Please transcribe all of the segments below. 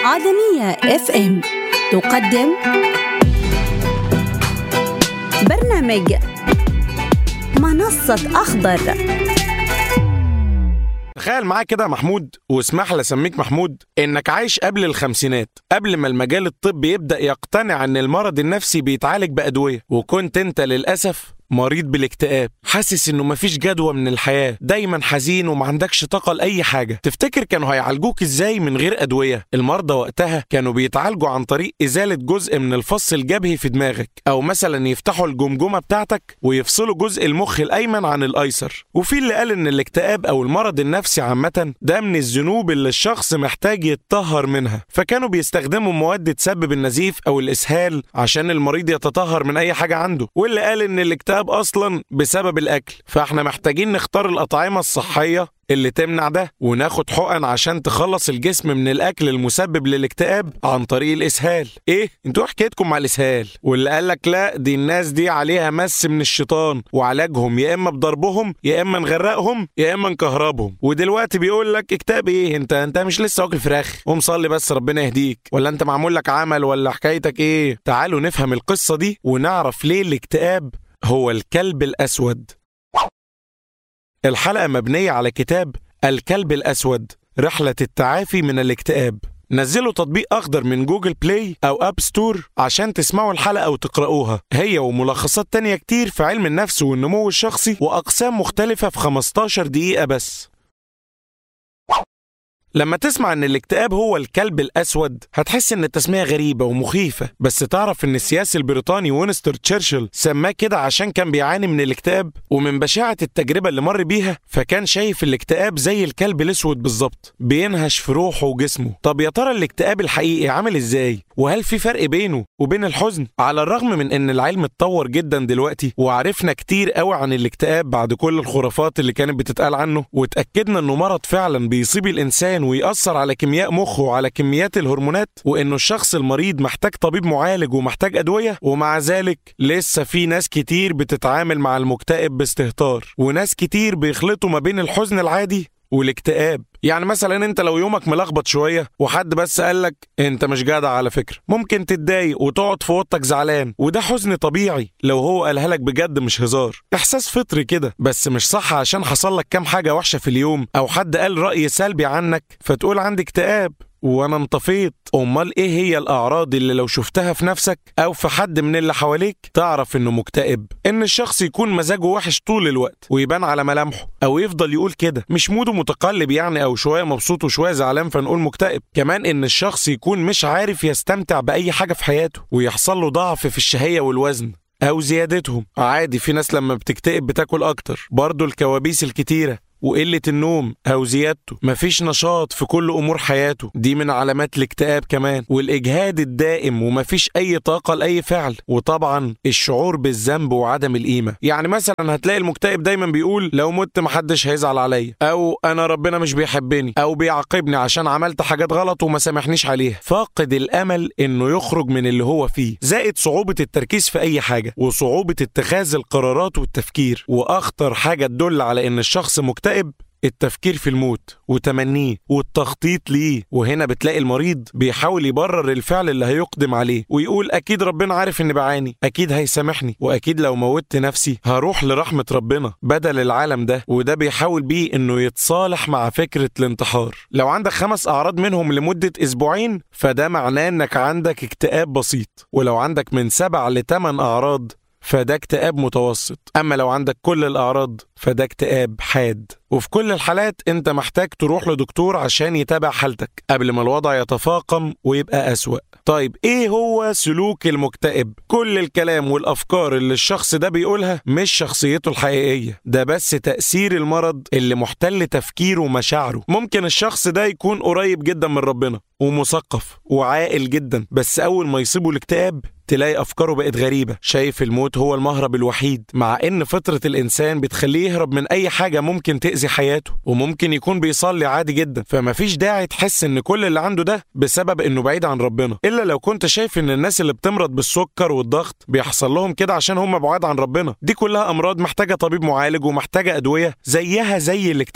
آدمية اف ام تقدم برنامج منصة أخضر تخيل معايا كده يا محمود واسمح لي اسميك محمود انك عايش قبل الخمسينات قبل ما المجال الطبي يبدا يقتنع ان المرض النفسي بيتعالج بادويه وكنت انت للاسف مريض بالاكتئاب حاسس انه مفيش جدوى من الحياه دايما حزين وما عندكش طاقه لاي حاجه تفتكر كانوا هيعالجوك ازاي من غير ادويه المرضى وقتها كانوا بيتعالجوا عن طريق ازاله جزء من الفص الجبهي في دماغك او مثلا يفتحوا الجمجمه بتاعتك ويفصلوا جزء المخ الايمن عن الايسر وفي اللي قال ان الاكتئاب او المرض النفسي عامه ده من الذنوب اللي الشخص محتاج يتطهر منها فكانوا بيستخدموا مواد تسبب النزيف او الاسهال عشان المريض يتطهر من اي حاجه عنده واللي قال ان الاكتئاب اصلا بسبب الاكل فاحنا محتاجين نختار الاطعمه الصحيه اللي تمنع ده وناخد حقن عشان تخلص الجسم من الاكل المسبب للاكتئاب عن طريق الاسهال ايه انتوا حكايتكم مع الاسهال واللي قالك لا دي الناس دي عليها مس من الشيطان وعلاجهم يا اما بضربهم يا اما نغرقهم يا اما نكهربهم ودلوقتي بيقول لك اكتئاب ايه انت انت مش لسه واكل فراخ قوم صلي بس ربنا يهديك ولا انت معمول لك عمل ولا حكايتك ايه تعالوا نفهم القصه دي ونعرف ليه الاكتئاب هو الكلب الاسود الحلقة مبنية على كتاب الكلب الأسود رحلة التعافي من الاكتئاب نزلوا تطبيق أخضر من جوجل بلاي أو أب ستور عشان تسمعوا الحلقة وتقرأوها هي وملخصات تانية كتير في علم النفس والنمو الشخصي وأقسام مختلفة في 15 دقيقة بس لما تسمع ان الاكتئاب هو الكلب الاسود هتحس ان التسميه غريبه ومخيفه بس تعرف ان السياسي البريطاني وينستر تشرشل سماه كده عشان كان بيعاني من الاكتئاب ومن بشاعه التجربه اللي مر بيها فكان شايف الاكتئاب زي الكلب الاسود بالظبط بينهش في روحه وجسمه طب يا ترى الاكتئاب الحقيقي عامل ازاي وهل في فرق بينه وبين الحزن على الرغم من ان العلم اتطور جدا دلوقتي وعرفنا كتير قوي عن الاكتئاب بعد كل الخرافات اللي كانت بتتقال عنه واتاكدنا انه مرض فعلا بيصيب الانسان ويأثر على كيمياء مخه وعلى كميات الهرمونات وانه الشخص المريض محتاج طبيب معالج ومحتاج ادويه ومع ذلك لسه في ناس كتير بتتعامل مع المكتئب باستهتار وناس كتير بيخلطوا ما بين الحزن العادي والاكتئاب يعني مثلا انت لو يومك ملخبط شويه وحد بس قالك انت مش جدع على فكره ممكن تتضايق وتقعد في اوضتك زعلان وده حزن طبيعي لو هو قالها لك بجد مش هزار احساس فطري كده بس مش صح عشان حصل لك كام حاجه وحشه في اليوم او حد قال راي سلبي عنك فتقول عندي اكتئاب وانا انطفيت امال ايه هي الاعراض اللي لو شفتها في نفسك او في حد من اللي حواليك تعرف انه مكتئب ان الشخص يكون مزاجه وحش طول الوقت ويبان على ملامحه او يفضل يقول كده مش موده متقلب يعني او شويه مبسوط وشويه زعلان فنقول مكتئب كمان ان الشخص يكون مش عارف يستمتع باي حاجه في حياته ويحصل له ضعف في الشهيه والوزن أو زيادتهم عادي في ناس لما بتكتئب بتاكل أكتر برضه الكوابيس الكتيرة وقلة النوم أو زيادته مفيش نشاط في كل أمور حياته دي من علامات الاكتئاب كمان والإجهاد الدائم ومفيش أي طاقة لأي فعل وطبعا الشعور بالذنب وعدم القيمة يعني مثلا هتلاقي المكتئب دايما بيقول لو مت محدش هيزعل عليا أو أنا ربنا مش بيحبني أو بيعاقبني عشان عملت حاجات غلط وما سامحنيش عليها فاقد الأمل إنه يخرج من اللي هو فيه زائد صعوبة التركيز في أي حاجة وصعوبة اتخاذ القرارات والتفكير وأخطر حاجة تدل على إن الشخص مكتئب مكتئب التفكير في الموت وتمنيه والتخطيط ليه وهنا بتلاقي المريض بيحاول يبرر الفعل اللي هيقدم عليه ويقول اكيد ربنا عارف اني بعاني اكيد هيسامحني واكيد لو موتت نفسي هروح لرحمه ربنا بدل العالم ده وده بيحاول بيه انه يتصالح مع فكره الانتحار لو عندك خمس اعراض منهم لمده اسبوعين فده معناه انك عندك اكتئاب بسيط ولو عندك من سبع لثمان اعراض فده اكتئاب متوسط أما لو عندك كل الأعراض فده اكتئاب حاد وفي كل الحالات انت محتاج تروح لدكتور عشان يتابع حالتك قبل ما الوضع يتفاقم ويبقى أسوأ طيب ايه هو سلوك المكتئب كل الكلام والافكار اللي الشخص ده بيقولها مش شخصيته الحقيقيه ده بس تاثير المرض اللي محتل تفكيره ومشاعره ممكن الشخص ده يكون قريب جدا من ربنا ومثقف وعاقل جدا بس اول ما يصيبه الاكتئاب تلاقي أفكاره بقت غريبة شايف الموت هو المهرب الوحيد مع إن فطرة الإنسان بتخليه يهرب من أي حاجة ممكن تأذي حياته وممكن يكون بيصلي عادي جدا فمفيش داعي تحس إن كل اللي عنده ده بسبب إنه بعيد عن ربنا إلا لو كنت شايف إن الناس اللي بتمرض بالسكر والضغط بيحصل لهم كده عشان هم بعاد عن ربنا دي كلها أمراض محتاجة طبيب معالج ومحتاجة أدوية زيها زي الاكتئاب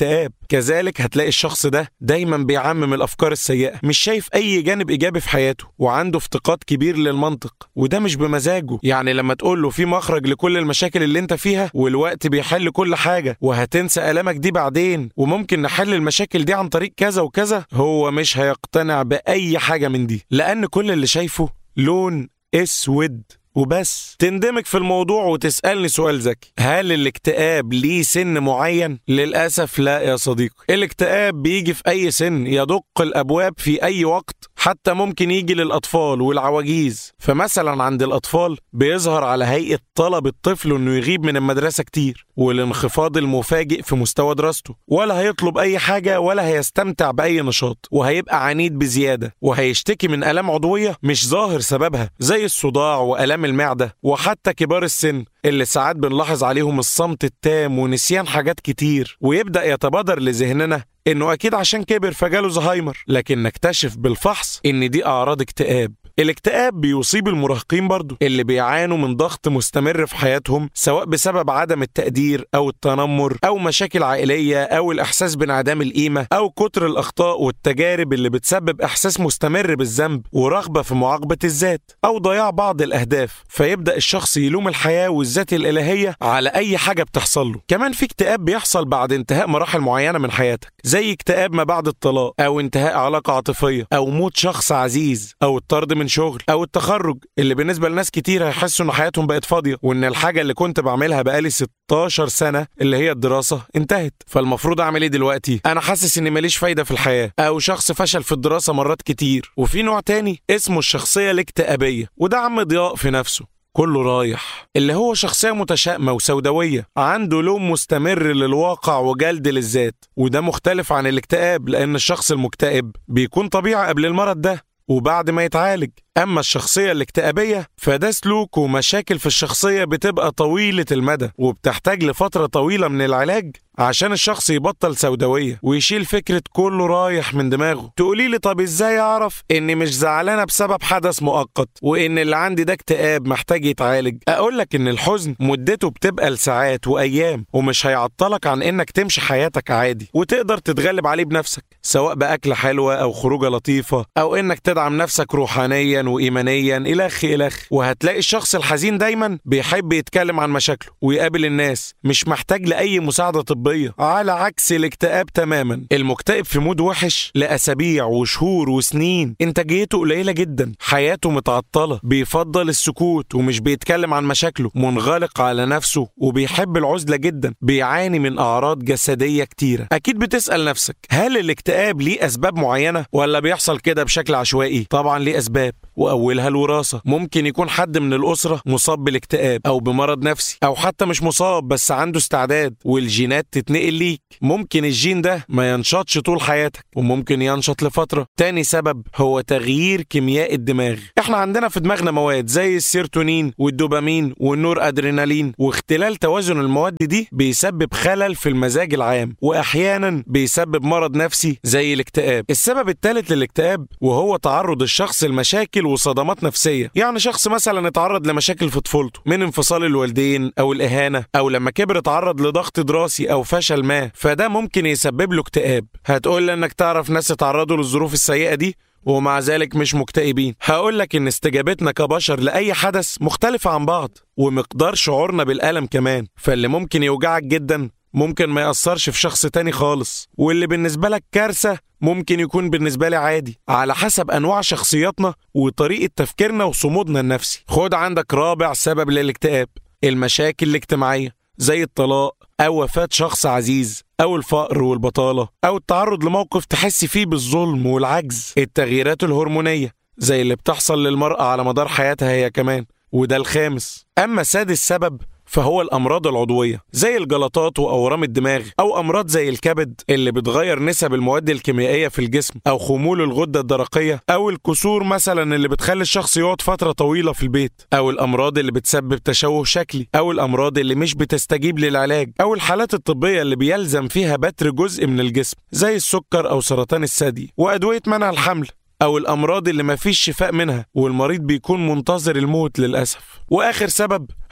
كذلك هتلاقي الشخص ده دايما بيعمم الافكار السيئه مش شايف اي جانب ايجابي في حياته وعنده افتقاد كبير للمنطق وده مش بمزاجه يعني لما تقول له في مخرج لكل المشاكل اللي انت فيها والوقت بيحل كل حاجه وهتنسى المك دي بعدين وممكن نحل المشاكل دي عن طريق كذا وكذا هو مش هيقتنع باي حاجه من دي لان كل اللي شايفه لون اسود وبس تندمج في الموضوع وتسألني سؤال ذكي هل الاكتئاب ليه سن معين؟ للأسف لا يا صديقي الاكتئاب بيجي في أي سن يدق الأبواب في أي وقت حتى ممكن يجي للأطفال والعواجيز فمثلا عند الأطفال بيظهر على هيئة طلب الطفل إنه يغيب من المدرسة كتير والانخفاض المفاجئ في مستوى دراسته ولا هيطلب أي حاجة ولا هيستمتع بأي نشاط وهيبقى عنيد بزيادة وهيشتكي من آلام عضوية مش ظاهر سببها زي الصداع وآلام المعدة وحتى كبار السن اللي ساعات بنلاحظ عليهم الصمت التام ونسيان حاجات كتير ويبدأ يتبادر لذهننا انه اكيد عشان كبر فجاله زهايمر لكن نكتشف بالفحص ان دي اعراض اكتئاب الاكتئاب بيصيب المراهقين برضو اللي بيعانوا من ضغط مستمر في حياتهم سواء بسبب عدم التقدير او التنمر او مشاكل عائليه او الاحساس بانعدام القيمه او كتر الاخطاء والتجارب اللي بتسبب احساس مستمر بالذنب ورغبه في معاقبه الذات او ضياع بعض الاهداف فيبدا الشخص يلوم الحياه والذات الالهيه على اي حاجه بتحصل له كمان في اكتئاب بيحصل بعد انتهاء مراحل معينه من حياتك زي اكتئاب ما بعد الطلاق او انتهاء علاقه عاطفيه او موت شخص عزيز او الطرد من شغل او التخرج اللي بالنسبه لناس كتير هيحسوا ان حياتهم بقت فاضيه وان الحاجه اللي كنت بعملها بقالي 16 سنه اللي هي الدراسه انتهت فالمفروض اعمل ايه دلوقتي انا حاسس اني ماليش فايده في الحياه او شخص فشل في الدراسه مرات كتير وفي نوع تاني اسمه الشخصيه الاكتئابيه وده عم ضياء في نفسه كله رايح اللي هو شخصية متشائمة وسوداوية عنده لوم مستمر للواقع وجلد للذات وده مختلف عن الاكتئاب لأن الشخص المكتئب بيكون طبيعي قبل المرض ده وبعد ما يتعالج أما الشخصية الاكتئابية فده سلوك ومشاكل في الشخصية بتبقى طويلة المدى وبتحتاج لفترة طويلة من العلاج عشان الشخص يبطل سوداوية ويشيل فكرة كله رايح من دماغه تقولي لي طب ازاي اعرف اني مش زعلانة بسبب حدث مؤقت وان اللي عندي ده اكتئاب محتاج يتعالج اقول لك ان الحزن مدته بتبقى لساعات وايام ومش هيعطلك عن انك تمشي حياتك عادي وتقدر تتغلب عليه بنفسك سواء باكلة حلوة او خروجة لطيفة او انك تدعم نفسك روحانيا وايمانيا الخ الخ وهتلاقي الشخص الحزين دايما بيحب يتكلم عن مشاكله ويقابل الناس مش محتاج لاي مساعدة طبية طبية على عكس الاكتئاب تماما المكتئب في مود وحش لأسابيع وشهور وسنين إنتاجيته قليلة جدا حياته متعطلة بيفضل السكوت ومش بيتكلم عن مشاكله منغلق على نفسه وبيحب العزلة جدا بيعاني من أعراض جسدية كتيرة أكيد بتسأل نفسك هل الاكتئاب ليه أسباب معينة ولا بيحصل كده بشكل عشوائي طبعا ليه أسباب وأولها الوراثة ممكن يكون حد من الأسرة مصاب بالاكتئاب أو بمرض نفسي أو حتى مش مصاب بس عنده استعداد والجينات تتنقل ليك ممكن الجين ده ما ينشطش طول حياتك وممكن ينشط لفترة تاني سبب هو تغيير كيمياء الدماغ احنا عندنا في دماغنا مواد زي السيرتونين والدوبامين والنور ادرينالين واختلال توازن المواد دي بيسبب خلل في المزاج العام واحيانا بيسبب مرض نفسي زي الاكتئاب السبب الثالث للاكتئاب وهو تعرض الشخص لمشاكل وصدمات نفسية يعني شخص مثلا اتعرض لمشاكل في طفولته من انفصال الوالدين او الاهانة او لما كبر اتعرض لضغط دراسي او فشل ما فده ممكن يسبب له اكتئاب هتقول لي انك تعرف ناس اتعرضوا للظروف السيئة دي ومع ذلك مش مكتئبين هقول لك ان استجابتنا كبشر لاي حدث مختلفة عن بعض ومقدار شعورنا بالألم كمان فاللي ممكن يوجعك جدا ممكن ما يأثرش في شخص تاني خالص واللي بالنسبة لك كارثة ممكن يكون بالنسبة لي عادي على حسب أنواع شخصياتنا وطريقة تفكيرنا وصمودنا النفسي خد عندك رابع سبب للاكتئاب المشاكل الاجتماعية زي الطلاق أو وفاة شخص عزيز أو الفقر والبطالة أو التعرض لموقف تحس فيه بالظلم والعجز التغييرات الهرمونية زي اللي بتحصل للمرأة على مدار حياتها هي كمان وده الخامس أما سادس سبب فهو الأمراض العضوية زي الجلطات وأورام الدماغ أو أمراض زي الكبد اللي بتغير نسب المواد الكيميائية في الجسم أو خمول الغدة الدرقية أو الكسور مثلا اللي بتخلي الشخص يقعد فترة طويلة في البيت أو الأمراض اللي بتسبب تشوه شكلي أو الأمراض اللي مش بتستجيب للعلاج أو الحالات الطبية اللي بيلزم فيها بتر جزء من الجسم زي السكر أو سرطان الثدي وأدوية منع الحمل أو الأمراض اللي مفيش شفاء منها والمريض بيكون منتظر الموت للأسف وآخر سبب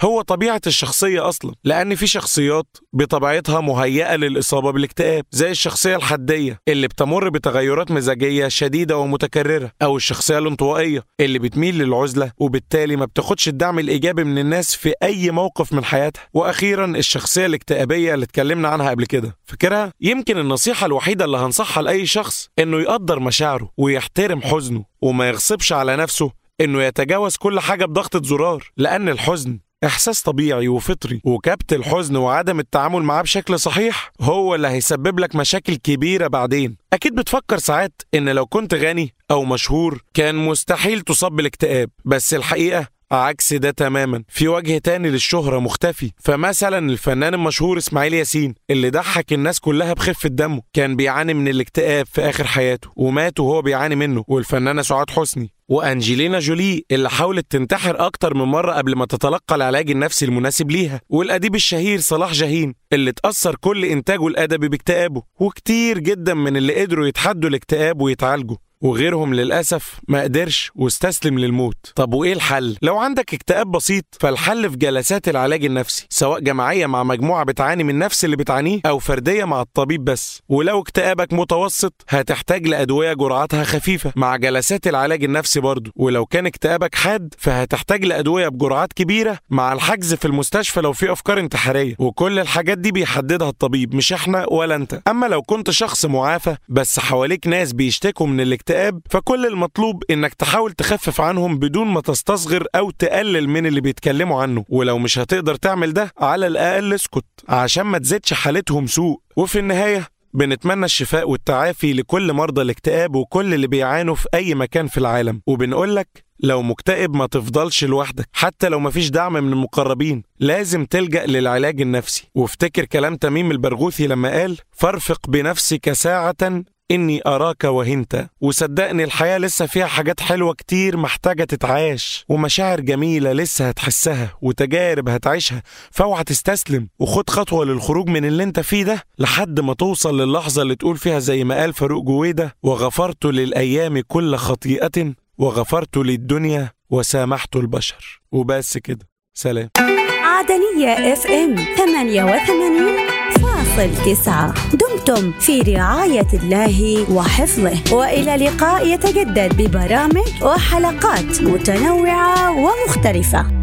هو طبيعة الشخصية أصلا لأن في شخصيات بطبيعتها مهيئة للإصابة بالاكتئاب زي الشخصية الحدية اللي بتمر بتغيرات مزاجية شديدة ومتكررة أو الشخصية الانطوائية اللي بتميل للعزلة وبالتالي ما بتاخدش الدعم الإيجابي من الناس في أي موقف من حياتها وأخيرا الشخصية الاكتئابية اللي اتكلمنا عنها قبل كده فاكرها يمكن النصيحة الوحيدة اللي هنصحها لأي شخص إنه يقدر مشاعره ويحترم حزنه وما يغصبش على نفسه إنه يتجاوز كل حاجة بضغطة زرار لأن الحزن إحساس طبيعي وفطري وكبت الحزن وعدم التعامل معاه بشكل صحيح هو اللي هيسبب لك مشاكل كبيرة بعدين أكيد بتفكر ساعات إن لو كنت غني أو مشهور كان مستحيل تصاب بالاكتئاب بس الحقيقة عكس ده تماما في وجه تاني للشهرة مختفي فمثلا الفنان المشهور اسماعيل ياسين اللي ضحك الناس كلها بخفة دمه كان بيعاني من الاكتئاب في آخر حياته ومات وهو بيعاني منه والفنانة سعاد حسني وانجلينا جولي اللي حاولت تنتحر اكتر من مره قبل ما تتلقى العلاج النفسي المناسب ليها والاديب الشهير صلاح جاهين اللي اتاثر كل انتاجه الادبي باكتئابه وكتير جدا من اللي قدروا يتحدوا الاكتئاب ويتعالجوا وغيرهم للأسف ما قدرش واستسلم للموت طب وإيه الحل؟ لو عندك اكتئاب بسيط فالحل في جلسات العلاج النفسي سواء جماعية مع مجموعة بتعاني من نفس اللي بتعانيه أو فردية مع الطبيب بس ولو اكتئابك متوسط هتحتاج لأدوية جرعاتها خفيفة مع جلسات العلاج النفسي برضه ولو كان اكتئابك حاد فهتحتاج لأدوية بجرعات كبيرة مع الحجز في المستشفى لو في أفكار انتحارية وكل الحاجات دي بيحددها الطبيب مش احنا ولا انت أما لو كنت شخص معافى بس حواليك ناس بيشتكوا من الاكتئاب الاكتئاب فكل المطلوب انك تحاول تخفف عنهم بدون ما تستصغر او تقلل من اللي بيتكلموا عنه ولو مش هتقدر تعمل ده على الاقل اسكت عشان ما تزيدش حالتهم سوء وفي النهايه بنتمنى الشفاء والتعافي لكل مرضى الاكتئاب وكل اللي بيعانوا في اي مكان في العالم وبنقولك لو مكتئب ما تفضلش لوحدك حتى لو مفيش دعم من المقربين لازم تلجأ للعلاج النفسي وافتكر كلام تميم البرغوثي لما قال فارفق بنفسك ساعة إني أراك وهنت وصدقني الحياة لسه فيها حاجات حلوة كتير محتاجة تتعاش ومشاعر جميلة لسه هتحسها وتجارب هتعيشها فاوعى تستسلم وخد خطوة للخروج من اللي انت فيه ده لحد ما توصل للحظة اللي تقول فيها زي ما قال فاروق جويدة وغفرت للأيام كل خطيئة وغفرت للدنيا وسامحت البشر وبس كده سلام عدنية اف ام 88 فاصل تسعة دمتم في رعاية الله وحفظه وإلى لقاء يتجدد ببرامج وحلقات متنوعة ومختلفة